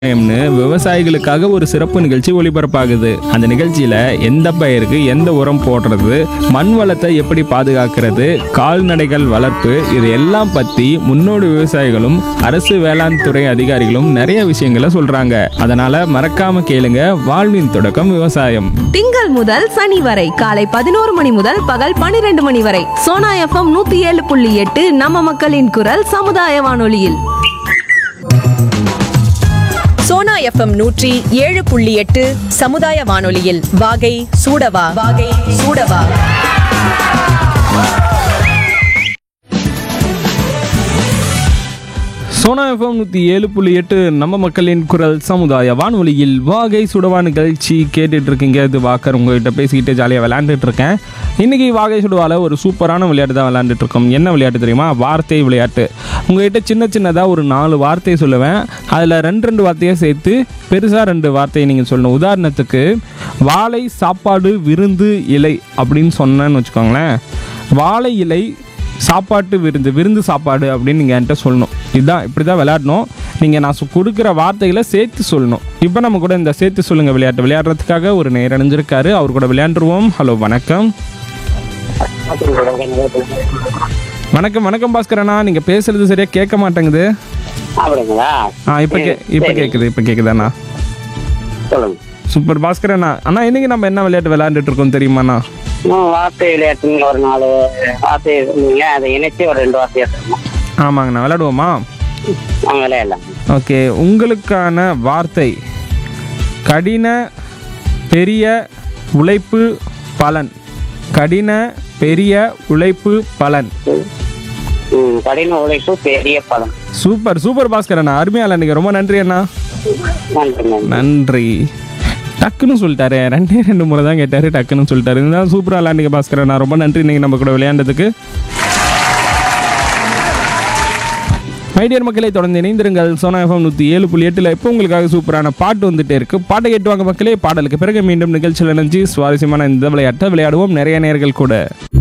ன்னு விவசாயிகளுக்காக ஒரு சிறப்பு நிகழ்ச்சி ஒளிபரப்பாகுது அந்த நிகழ்ச்சியில எந்த பயிருக்கு எந்த உரம் போடுறது மண் வளத்தை எப்படி பாதுகாக்கிறது கால்நடைகள் வளர்ப்பு இது எல்லாம் பத்தி முன்னோடி விவசாயிகளும் அரசு வேளாண் துறை அதிகாரிகளும் நிறைய விஷயங்களை சொல்றாங்க அதனால மறக்காம கேளுங்க வாழ்வின் தொடக்கம் விவசாயம் திங்கள் முதல் சனி வரை காலை பதினோரு மணி முதல் பகல் பனிரெண்டு மணி வரை சோனா எஃப்எம் நூத்தி ஏழு புள்ளி எட்டு நம்ம மக்களின் குரல் சமுதாய வானொலியில் சோனா எஃப்எம் நூற்றி ஏழு புள்ளி எட்டு சமுதாய வானொலியில் வாகை சூடவா வாகை சூடவா சோனா எஃப்எம் நூற்றி ஏழு புள்ளி எட்டு நம்ம மக்களின் குரல் சமுதாய வானொலியில் வாகை சுடவா நிகழ்ச்சி கேட்டுட்டு இருக்கீங்க இது வாக்கர் உங்ககிட்ட பேசிக்கிட்டு ஜாலியாக விளையாண்டுட்டு இருக்கேன் இன்னைக்கு வாகை சுடுவால ஒரு சூப்பரான விளையாட்டு தான் விளையாண்டுட்டு இருக்கோம் என்ன விளையாட்டு தெரியுமா வார்த்தை விளையாட்டு உங்ககிட்ட சின்ன சின்னதாக ஒரு நாலு வார்த்தை சொல்லுவேன் அதில் ரெண்டு ரெண்டு வார்த்தையை சேர்த்து பெருசாக ரெண்டு வார்த்தையை நீங்கள் சொல்லணும் உதாரணத்துக்கு வாழை சாப்பாடு விருந்து இலை அப்படின்னு சொன்னேன்னு வச்சுக்கோங்களேன் வாழை இலை சாப்பாட்டு விருந்து விருந்து சாப்பாடு அப்படின்னு நீங்கள் என்கிட்ட சொல்லணும் இதுதான் இப்படி தான் விளையாடணும் நீங்கள் நான் சொ- கொடுக்குற வார்த்தைகளை சேர்த்து சொல்லணும் இப்போ நம்ம கூட இந்த சேர்த்து சொல்லுங்கள் விளையாட்டு விளையாடுறதுக்காக ஒரு நேர் அணிஞ்சிருக்காரு அவர் கூட விளையாண்டுருவோம் ஹலோ வணக்கம் வணக்கம் வணக்கம் பாஸ்கரண்ணா நீங்கள் பேசுறது சரியாக கேட்க மாட்டேங்குது அப்படிங்களா ஆ இப்போ கே இப்போ கேட்குது இப்போ கேட்குதாண்ணா சொல்லுங்க சூப்பர் பாஸ்கரண்ணா அண்ணா இன்னைக்கு நம்ம என்ன விளையாட்டு விளையாண்டுட்டு இருக்கோம் தெரியுமாண்ணா இன்னும் வார்த்தை விளையாட்டுங்க ஒரு நாலு வார்த்தை சொன்னீங்க அதை இணைச்சு ஒரு ரெண்டு வார்த்தையா சொல்லணும் ஆமாங்கண்ணா விளையாடுவோமா அவங்க விளையாடலாம் ஓகே உங்களுக்கான வார்த்தை கடின பெரிய உழைப்பு பலன் கடின பெரிய உழைப்பு பலன் ம், கடின உழைப்பு பெரிய பலம் சூப்பர் சூப்பர் பாஸ்கர் அண்ணா அருமையா இல்லைங்க ரொம்ப நன்றி அண்ணா நன்றி நன்றி நன்றி டக்குன்னு சொல்லிட்டாரு ரெண்டே ரெண்டு முறை தான் கேட்டாரு டக்குன்னு சொல்லிட்டாரு இதுதான் சூப்பராக விளையாண்டுங்க பாஸ்கர் அண்ணா ரொம்ப நன்றி நீங்கள் நம்ம கூட விளையாண்டதுக்கு மைடியர் மக்களை தொடர்ந்து இணைந்திருங்கள் சோனா எஃப்எம் நூற்றி ஏழு புள்ளி எட்டில் இப்போ உங்களுக்காக சூப்பரான பாட்டு வந்துட்டே இருக்கு பாட்டை கேட்டுவாங்க மக்களே பாடலுக்கு பிறகு மீண்டும் நிகழ்ச்சியில் இணைஞ்சு சுவாரஸ்யமான இந்த விளையாட்டை விளையாடுவோம் நிறைய நேர்கள் கூட